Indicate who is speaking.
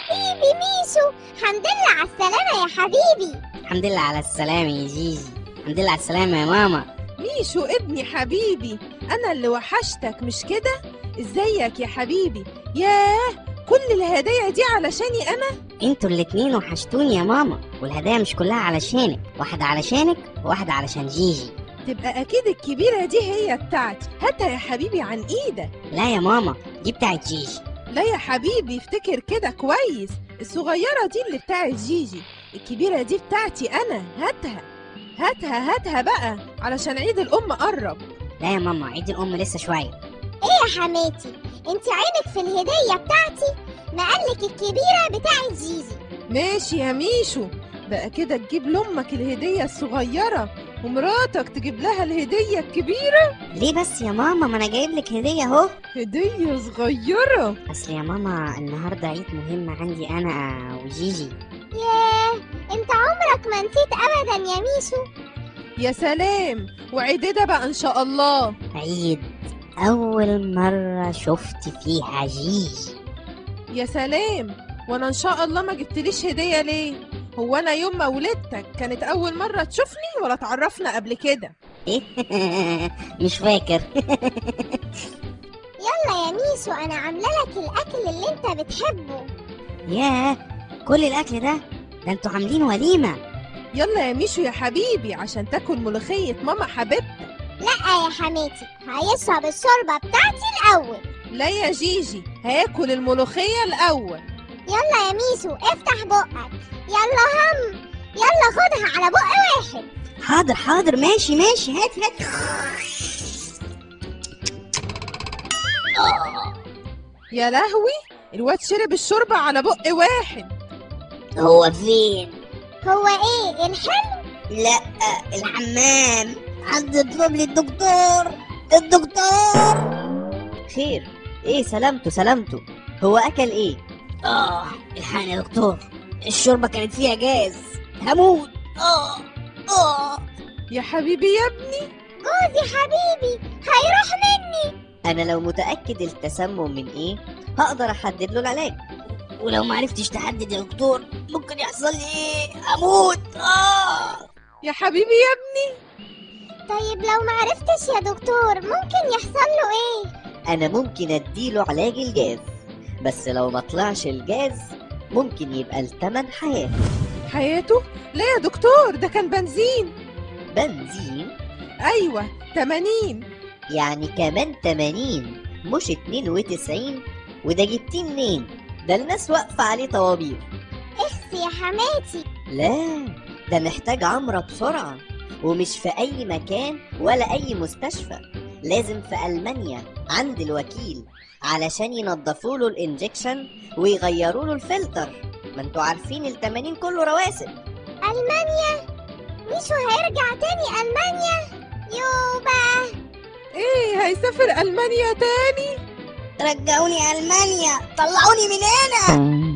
Speaker 1: حبيبي ميشو الحمد لله على السلامة يا حبيبي
Speaker 2: الحمد لله على السلامة يا جيجي الحمد لله على السلامة يا ماما
Speaker 3: ميشو ابني حبيبي انا اللي وحشتك مش كده ازيك يا حبيبي ياه كل الهدايا دي علشاني انا
Speaker 2: انتوا الاتنين وحشتوني يا ماما والهدايا مش كلها علشانك واحدة علشانك وواحدة علشان جيجي
Speaker 3: تبقى اكيد الكبيره دي هي بتاعتي هاتها يا حبيبي عن ايدك
Speaker 2: لا يا ماما دي بتاعت جيجي
Speaker 3: لا يا حبيبي افتكر كده كويس الصغيره دي اللي بتاعت جيجي الكبيره دي بتاعتي انا هاتها هاتها هاتها بقى علشان عيد الام قرب
Speaker 2: لا يا ماما عيد الأم لسه شوية
Speaker 1: ايه يا حماتي انت عينك في الهدية بتاعتي ما قالك الكبيرة بتاعت جيجي
Speaker 3: ماشي يا ميشو بقى كده تجيب لامك الهديه الصغيره ومراتك تجيب لها الهديه الكبيره
Speaker 2: ليه بس يا ماما ما انا جايب لك هدية اهو
Speaker 3: هديه صغيره
Speaker 2: اصل يا ماما النهاردة عيد مهم عندي انا وجيجي
Speaker 1: ياه انت عمرك ما نسيت ابدا يا ميشو
Speaker 3: يا سلام وعيد ده بقى ان شاء الله
Speaker 2: عيد اول مرة شفت فيها جيجي
Speaker 3: يا سلام وانا ان شاء الله ما جبتليش هديه ليه هو انا يوم ما ولدتك كانت اول مره تشوفني ولا تعرفنا قبل كده
Speaker 2: ايه مش فاكر
Speaker 1: يلا يا ميشو انا عاملة لك الاكل اللي انت بتحبه
Speaker 2: ياه كل الاكل ده ده انتوا عاملين وليمة
Speaker 3: يلا يا ميشو يا حبيبي عشان تاكل ملوخيه ماما حبيبتك
Speaker 1: لا يا حماتي هيشرب الشوربة بتاعتي الاول
Speaker 3: لا يا جيجي هاكل الملوخيه الاول
Speaker 1: يلا يا ميشو افتح بقك يلا هم يلا خدها على بق واحد
Speaker 2: حاضر حاضر ماشي ماشي هات هات
Speaker 3: يا لهوي الواد شرب الشوربه على بق واحد
Speaker 2: هو فين
Speaker 1: هو ايه الحلو
Speaker 2: لا الحمام حد يطلب لي الدكتور الدكتور
Speaker 4: خير ايه سلامته سلامته هو اكل ايه
Speaker 2: اه الحقني يا دكتور الشوربه كانت فيها جاز هموت اه اه
Speaker 3: يا حبيبي يا ابني
Speaker 1: جوزي حبيبي هيروح مني
Speaker 4: انا لو متاكد التسمم من ايه هقدر احدد له العلاج
Speaker 2: ولو ما عرفتش تحدد يا دكتور ممكن يحصل لي ايه اموت اه
Speaker 3: يا حبيبي يا ابني
Speaker 1: طيب لو معرفتش يا دكتور ممكن يحصل له ايه
Speaker 4: انا ممكن اديله علاج الجاز بس لو ما طلعش الجاز ممكن يبقى التمن حياته
Speaker 3: حياته لا يا دكتور ده كان بنزين
Speaker 4: بنزين
Speaker 3: ايوه 80
Speaker 4: يعني كمان 80 مش 92 وده جبتيه منين ده الناس واقفة عليه طوابير
Speaker 1: اخس يا حماتي
Speaker 4: لا ده محتاج عمرة بسرعة ومش في أي مكان ولا أي مستشفى لازم في ألمانيا عند الوكيل علشان ينضفوا له الانجكشن ويغيروا له الفلتر ما انتوا عارفين التمانين كله رواسب
Speaker 1: المانيا ميشو هيرجع تاني المانيا يوبا
Speaker 3: ايه هيسافر المانيا تاني
Speaker 2: رجعوني المانيا طلعوني من هنا